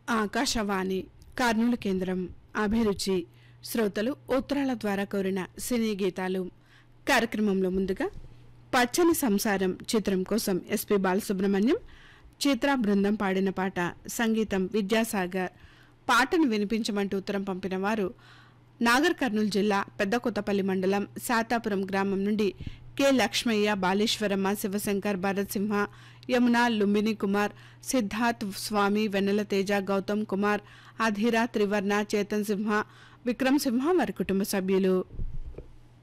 ఆకాశవాణి కర్నూలు కేంద్రం అభిరుచి శ్రోతలు ఉత్తరాల ద్వారా కోరిన సినీ గీతాలు కార్యక్రమంలో ముందుగా పచ్చని సంసారం చిత్రం కోసం ఎస్పి బాలసుబ్రహ్మణ్యం చిత్ర బృందం పాడిన పాట సంగీతం విద్యాసాగర్ పాటను వినిపించమంటూ ఉత్తరం పంపిన వారు నాగర్ కర్నూలు జిల్లా పెద్దకొత్తపల్లి మండలం శాతాపురం గ్రామం నుండి కె లక్ష్మయ్య బాలేశ్వరమ్మ శివశంకర్ భరత్ సింహ యమున లుంబిని కుమార్ సిద్ధార్థ్ స్వామి వెన్నెల తేజ గౌతమ్ కుమార్ అధీర త్రివర్ణ చేతన్ సింహ విక్రమ్ సింహ వారి కుటుంబ సభ్యులు